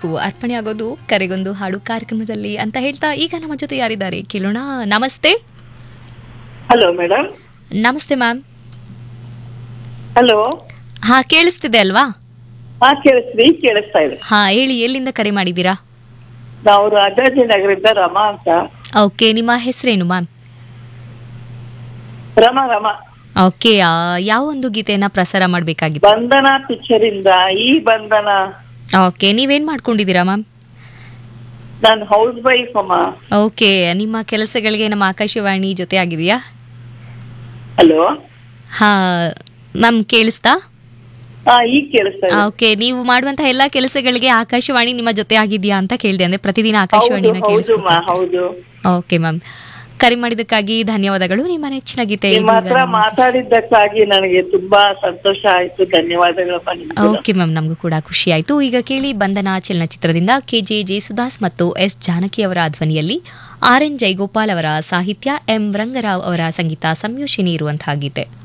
ಎಲ್ಲರಿಗೂ ಅರ್ಪಣೆ ಆಗೋದು ಕರೆಗೊಂದು ಹಾಡು ಕಾರ್ಯಕ್ರಮದಲ್ಲಿ ಅಂತ ಹೇಳ್ತಾ ಈಗ ನಮ್ಮ ಜೊತೆ ಯಾರಿದ್ದಾರೆ ಕೇಳೋಣ ನಮಸ್ತೆ ಹಲೋ ಮೇಡಮ್ ನಮಸ್ತೆ ಮ್ಯಾಮ್ ಹಲೋ ಹಾ ಕೇಳಿಸ್ತಿದೆ ಅಲ್ವಾ ಹಾ ಕೇಳಿಸ್ರಿ ಕೇಳಿಸ್ತಾ ಇದೆ ಹಾ ಹೇಳಿ ಎಲ್ಲಿಂದ ಕರೆ ಮಾಡಿದ್ದೀರಾ ನಾವು ರಾಜಾಜಿನಗರದಿಂದ ರಮಾ ಅಂತ ಓಕೆ ನಿಮ್ಮ ಹೆಸರೇನು ಮ್ಯಾಮ್ ರಮಾ ರಮಾ ಓಕೆ ಆ, ಯಾವ ಒಂದು ಗೀತೆಯನ್ನ ಪ್ರಸಾರ ಮಾಡಬೇಕಾಗಿತ್ತು ಬಂಧನ ಪಿಕ್ಚರ್ ಇಂದ ಈ ಬಂಧನ ಓಕೆ ನೀವೇನ್ ಮಾಡ್ಕೊಂಡಿದ್ದೀರಾ ಮ್ಯಾಮ್ ನಾನು ಹೌಸ್ ವೈಫ್ ಅಮ್ಮ ಓಕೆ ನಿಮ್ಮ ಕೆಲಸಗಳಿಗೆ ನಮ್ಮ ಆಕಾಶವಾಣಿ ಜೊತೆ ಆಗಿದೆಯಾ ಹಲೋ ಹಾ ಮ್ಯಾಮ್ ಕೇಳಿಸ್ತಾ ಹಾ ಈಗ ಕೇಳಿಸ್ತಾ ಇದೆ ಓಕೆ ನೀವು ಮಾಡುವಂತಹ ಎಲ್ಲಾ ಕೆಲಸಗಳಿಗೆ ಆಕಾಶವಾಣಿ ನಿಮ್ಮ ಜೊತೆ ಆಗಿದೆಯಾ ಅಂತ ಕೇಳಿದೆ ಅಂದ್ರೆ ಪ್ರತಿದಿನ ಹೌದು ಆಕಾಶವಾಣಿನ ಹೌದು ಮಾ ಹೌದು ಓಕೆ ಮ್ಯಾಮ್ ಕರೆ ಮಾಡಿದ್ದಕ್ಕಾಗಿ ಧನ್ಯವಾದಗಳು ನಿಮ್ಮ ನೆಚ್ಚಿನ ಗೀತೆ ನಿಮ್ಮ ಹತ್ರ ಮಾತಾಡಿದ್ದಕ್ಕಾಗಿ ನನಗೆ ತುಂಬಾ ಸಂತೋಷ ಆಯ್ತು ಧನ್ಯವಾದಗಳಪ್ಪ ನಿಮ್ಗೆ ಓಕೆ ಮ್ಯಾಮ್ ನಮಗೂ ಕೂಡ ಖುಷಿ ಆಯ್ತು ಈಗ ಕೇಳಿ ಬಂಧನ ಚಲನಚಿತ್ರದಿಂದ ಕೆ ಜೆ ಜಯಸುದಾಸ್ ಮತ್ತು ಎಸ್ ಜಾನಕಿ ಅವರ ಧ್ವನಿಯಲ್ಲಿ ಆರ್ ಎನ್ ಜೈಗೋಪಾಲ್ ಅವರ ಸಾಹಿತ್ಯ ಎಂ ರಂಗರಾವ್ ಅವರ ಸಂಗೀತ ಸಂಯೋಜನೆ ಇರುವಂತಹ ಗೀತೆ